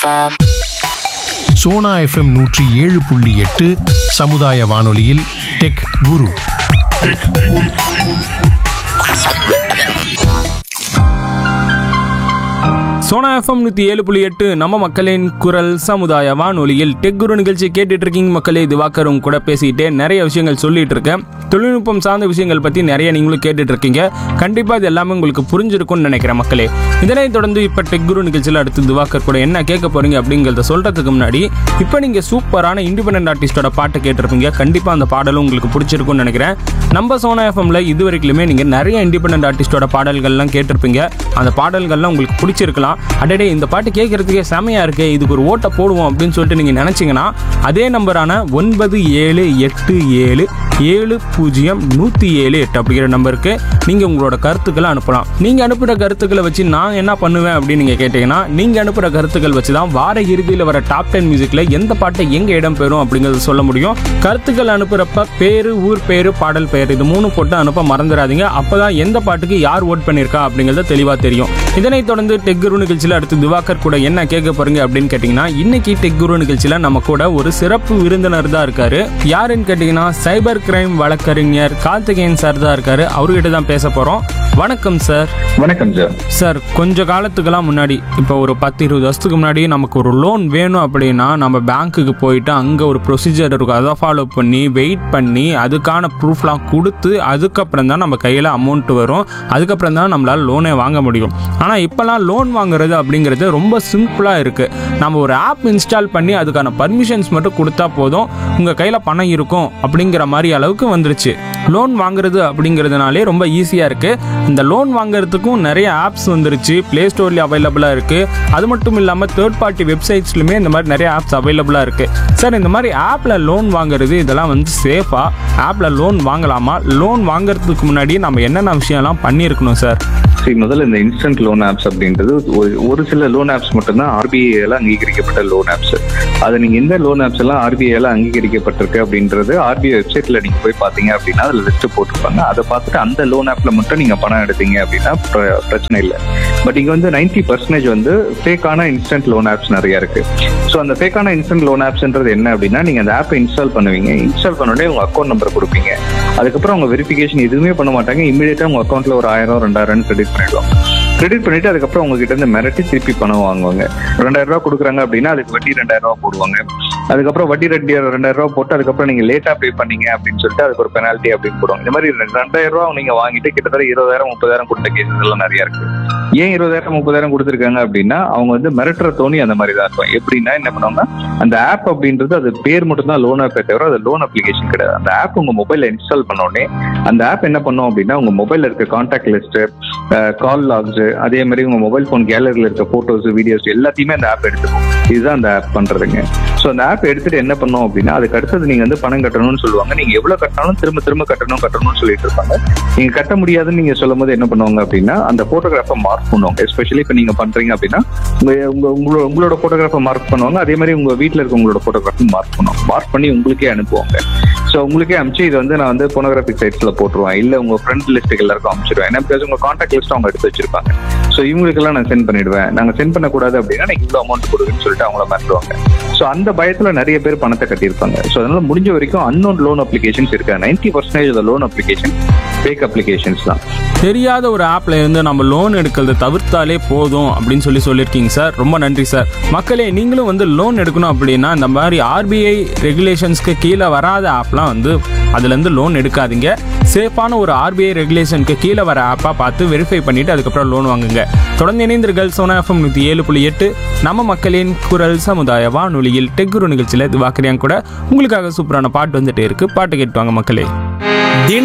FM. Sona FM நூற்றி ஏழு புள்ளி எட்டு சமுதாய வானொலியில் டெக் குரு சோனா எஃப்எம் நூற்றி ஏழு புள்ளி எட்டு நம்ம மக்களின் குரல் சமுதாய வானொலியில் டெக் குரு நிகழ்ச்சி கேட்டுட்டு இருக்கீங்க மக்களே திவாகரும் கூட பேசிக்கிட்டே நிறைய விஷயங்கள் சொல்லிட்டு இருக்கேன் தொழில்நுட்பம் சார்ந்த விஷயங்கள் பற்றி நிறைய நீங்களும் கேட்டுட்டு இருக்கீங்க கண்டிப்பாக இது எல்லாமே உங்களுக்கு புரிஞ்சிருக்கும்னு நினைக்கிறேன் மக்களே இதனைத் தொடர்ந்து இப்போ டெக் குரு நிகழ்ச்சியில் அடுத்து திவாகர் கூட என்ன கேட்க போறீங்க அப்படிங்கிறத சொல்றதுக்கு முன்னாடி இப்போ நீங்கள் சூப்பரான இண்டிபெண்டன்ட் ஆர்டிஸ்டோட பாட்டு கேட்டிருப்பீங்க கண்டிப்பாக அந்த பாடலும் உங்களுக்கு பிடிச்சிருக்கும்னு நினைக்கிறேன் நம்ம சோனா எஃப்எம்ல இது வரைக்குமே நீங்கள் நிறைய இண்டிபெண்டன்ட் ஆர்டிஸ்டோட பாடல்கள்லாம் கேட்டிருப்பீங்க அந்த பாடல்கள்லாம் உங்களுக்கு பிடிச்சிருக்கலாம் அடடே இந்த பாட்டு கேட்கறதுக்கே செமையா இருக்கு இதுக்கு ஒரு ஓட்டை போடுவோம் அப்படின்னு சொல்லிட்டு நீங்கள் நினச்சிங்கன்னா அதே நம்பரான ஒன்பது ஏழு எட்டு ஏழு ஏழு பூஜ்ஜியம் நூற்றி ஏழு எட்டு அப்படிங்கிற நம்பருக்கு நீங்கள் உங்களோட கருத்துக்களை அனுப்பலாம் நீங்கள் அனுப்புகிற கருத்துக்களை வச்சு நான் என்ன பண்ணுவேன் அப்படின்னு நீங்கள் கேட்டிங்கன்னா நீங்கள் அனுப்புகிற கருத்துக்கள் வச்சு தான் வார இறுதியில் வர டாப் டென் மியூசிக்கில் எந்த பாட்டை எங்கே இடம் பெறும் அப்படிங்கிறத சொல்ல முடியும் கருத்துக்கள் அனுப்புகிறப்ப பேர் ஊர் பேர் பாடல் பெயர் இது மூணு போட்டு அனுப்ப மறந்துடாதீங்க அப்போ தான் எந்த பாட்டுக்கு யார் ஓட் பண்ணியிருக்கா அப்படிங்கிறது தெளிவாக தெரியும் இதனைத் தொடர்ந்து டெக் குரு நிகழ்ச்சியில் அடுத்து திவாகர் கூட என்ன கேட்க போறீங்க அப்படின்னு கேட்டிங்கன்னா இன்னைக்கு டெக் குரு நிகழ்ச்சியில் நம்ம கூட ஒரு சிறப்பு விருந்தினர் தான் இருக்காரு யாருன்னு கேட்டிங்கன்னா சைபர் கிரைம் வழக்கறிஞர் கார்த்திகேயன் சார் தான் இருக்காரு அவர்கிட்ட தான் பேச போகிறோம் வணக்கம் சார் வணக்கம் சார் சார் கொஞ்ச காலத்துக்கெல்லாம் முன்னாடி இப்போ ஒரு பத்து இருபது வருஷத்துக்கு முன்னாடி நமக்கு ஒரு லோன் வேணும் அப்படின்னா நம்ம பேங்க்குக்கு போயிட்டு அங்கே ஒரு ப்ரொசீஜர் இருக்கும் அதை ஃபாலோ பண்ணி வெயிட் பண்ணி அதுக்கான ப்ரூஃப்லாம் கொடுத்து அதுக்கப்புறம் தான் நம்ம கையில் அமௌண்ட் வரும் அதுக்கப்புறம் தான் நம்மளால் லோனே வாங்க முடியும் ஆனால் இப்போல்லாம் லோன் வாங்குறது அப்படிங்கிறது ரொம்ப சிம்பிளாக இருக்குது நம்ம ஒரு ஆப் இன்ஸ்டால் பண்ணி அதுக்கான பர்மிஷன்ஸ் மட்டும் கொடுத்தா போதும் உங்கள் கையில் பணம் இருக்கும் அப்படிங்கிற மாதிரி அளவுக்கு வந்துருச்சு லோன் வாங்குறது அப்படிங்கிறதுனாலே ரொம்ப ஈஸியாக இருக்குது இந்த லோன் வாங்குறதுக்கும் நிறைய ஆப்ஸ் வந்துருச்சு ப்ளே ஸ்டோர்லேயே அவைலபிளாக இருக்குது அது மட்டும் இல்லாமல் தேர்ட் பார்ட்டி வெப்சைட்ஸ்லையுமே இந்த மாதிரி நிறைய ஆப்ஸ் அவைலபிளாக இருக்குது சார் இந்த மாதிரி ஆப்பில் லோன் வாங்குறது இதெல்லாம் வந்து சேஃபாக ஆப்பில் லோன் வாங்கலாமா லோன் வாங்குறதுக்கு முன்னாடி நம்ம என்னென்ன விஷயம்லாம் பண்ணியிருக்கணும் சார் சரி முதல்ல இந்த இன்ஸ்டன்ட் லோன் ஆப்ஸ் அப்படின்றது ஒரு- ஒரு சில லோன் ஆப்ஸ் மட்டும்தான் ஆர்பிஐல அங்கீகரிக்கப்பட்ட லோன் ஆப்ஸ் அது நீங்க எந்த லோன் ஆப்ஸ் எல்லாம் ஆர்பிஐல அங்கீகரிக்கப்பட்டிருக்கு அப்படின்றது ஆர்பிஐ வெப்சைட்ல நீங்க போய் பாத்தீங்க அப்படின்னா அதுல லிஸ்ட் போட்டிருப்பாங்க அதை பார்த்துட்டு அந்த லோன் ஆப்ல மட்டும் நீங்க பணம் எடுத்தீங்க அப்படின்னா பிர- பிரச்சனை இல்லை பட் இங்க வந்து 90% பர்சன்டேஜ் வந்து ஃபேக்கான இன்ஸ்டன்ட் லோன் ஆப்ஸ் நிறைய இருக்கு ஸோ அந்த ஃபேக்கான இன்ஸ்டன்ட் லோன் ஆப்ஸ்ன்றது என்ன அப்படின்னா நீங்க அந்த ஆப்பை இன்ஸ்டால் பண்ணுவீங்க இன்ஸ்டால் பண்ண உடனே உங்க அக்கௌண்ட் நம்பர் கொடுப்பீங்க அதுக்கப்புறம் அவங்க வெரிஃபிகேஷன் எதுவுமே பண்ண மாட்டாங்க இமீடியட்டா உங்க அக்கௌண்ட்ல ஒரு ஆயிரம் ரெண்டாயிரம் கிரெடிட் பண்ணிடுவாங்க கிரெடிட் பண்ணிட்டு அதுக்கப்புறம் உங்ககிட்ட இருந்து மிரட்டி திருப்பி பணம் வாங்குவாங்க ரெண்டாயிரம் ரூபாய் கொடுக்குறாங்க அப்படின்னா அதுக்கு வட்டி ரெண்டாயிரம் ரூபாய் போடுவாங்க அதுக்கப்புறம் வட்டி ரெண்டு ரெண்டாயிரம் ரூபாய் போட்டு அதுக்கப்புறம் நீங்க லேட்டா பே பண்ணீங்க அப்படின்னு சொல்லிட்டு அதுக்கு ஒரு பெனால்ட்டி அப்படின்னு போடுவாங்க இந்த மாதிரி ரெண்டு- ரெண்டாயிரம் ரூபாய் நீங்க வாங்கிட்டு கிட்டத்தட்ட இருபதாயிரம் முப்பதாயிரம் கொடுத்த கேசஸ் எல்லாம் நிறைய இருக்கு ஏன் இருபதாயிரம் முப்பதாயிரம் கொடுத்துருக்காங்க அப்படின்னா அவங்க வந்து மிரட்டுற தோணி அந்த மாதிரி தான் இருக்கும் எப்படின்னா என்ன பண்ணுவாங்கன்னா அந்த ஆப் அப்படின்றது அது பேர் மட்டும் தான் லோன் ஆப்பே தவிர அது லோன் அப்ளிகேஷன் கிடையாது அந்த ஆப் உங்க மொபைல்ல இன்ஸ்டால் பண்ண உடனே அந்த ஆப் என்ன பண்ணும் அப்படின்னா உங்க மொபைல்ல இருக்க கான்டாக்ட் லிஸ்ட் கால் லாக்ஸ் அதே மாதிரி உங்க மொபைல் ஃபோன் கேலரியில் இருக்க போட்டோஸ் வீடியோஸ் எல்லாத்தையுமே அந்த ஆப் எடுத்துக்கும் இதுதான் அந்த ஆப் பண்றதுங்க ஸோ அந்த ஆப் எடுத்துட்டு என்ன பண்ணும் அப்படின்னா அதுக்கு அடுத்தது நீங்க வந்து பணம் கட்டணும்னு சொல்லுவாங்க நீங்க எவ்வளவு கட்டினாலும் திரும்ப திரும்ப கட்டணும் கட்டணும்னு சொல்லிட்டு இருப்பாங்க நீங்க கட்ட முடியாதுன்னு நீங்க சொல்லும் போது என்ன பண்ணுவாங்க அப்படின்னா அந்த போட்டோகிராஃபை மார்க் பண்ணுவாங்க எஸ்பெஷலி இப்போ நீங்க பண்றீங்க அப்படின்னா உங்க உங்க- உங்களோட உங்களோட போட்டோகிராஃபை மார்க் பண்ணுவாங்க அதே மாதிரி உங்க வீட்டில் இருக்க உங்களோட போட்டோகிராஃபி மார்க் பண்ணுவாங்க மார்க் பண்ணி உங்களுக்கே அனுப்புவாங்க ஸோ உங்களுக்கே அனுப்பிச்சு இது வந்து நான் வந்து போனோகிராஃபிக் சைட்ஸ்ல போட்டுருவேன் இல்ல உங்க ஃப்ரெண்ட் லிஸ்ட்டுக்கு எல்லாருக்கும் அனுப்பிச்சிடுவேன் ஏன்னா பிகாஸ் உங்க கான்டாக்ட் லிஸ்ட் அவங்க எடுத்து வச்சிருப்பாங்க ஸோ இவங்களுக்கெல்லாம் நான் சென்ட் பண்ணிடுவேன் நாங்க சென்ட் பண்ணக்கூடாது அப்படின்னா நீங்க இவ்வளோ அமௌண்ட் கொடுக்குன்னு சொல்லிட்டு அவங்கள மாற்றுவாங்க ஸோ அந்த பயத்துல நிறைய பேர் பணத்தை கட்டியிருப்பாங்க ஸோ அதனால முடிஞ்ச வரைக்கும் அன்னோன் லோன் அப்ளிகேஷன்ஸ் இருக்கு ninety percentage loan application fake applications தான் தெரியாத ஒரு ஆப்ல இருந்து நம்ம லோன் எடுக்கிறத தவிர்த்தாலே போதும் அப்படின்னு சொல்லி சொல்லியிருக்கீங்க சார் ரொம்ப நன்றி சார் மக்களே நீங்களும் வந்து லோன் எடுக்கணும் அப்படின்னா இந்த மாதிரி ஆர்பிஐ ரெகுலேஷன்ஸ்க்கு கீழே வராத ஆப்லாம் வந்து அதுலேருந்து லோன் எடுக்காதீங்க சேஃபான ஒரு ஆர்பிஐ ரெகுலேஷனுக்கு கீழே வர ஆப்பாக பார்த்து வெரிஃபை பண்ணிட்டு அதுக்கப்புறம் லோன் வாங்குங்க தொடர்ந்து இணைந்திருங்கள் சோனா எஃப்எம் நூற்றி ஏழு புள்ளி எட்டு நம்ம மக்களின் குரல் சமுதாய வானொலியில் டெக்குரு நிகழ்ச்சியில் இது வாக்கறியாங்க கூட உங்களுக்காக சூப்பரான பாட்டு வந்துட்டே இருக்கு பாட்டு கேட்டுவாங்க மக்களே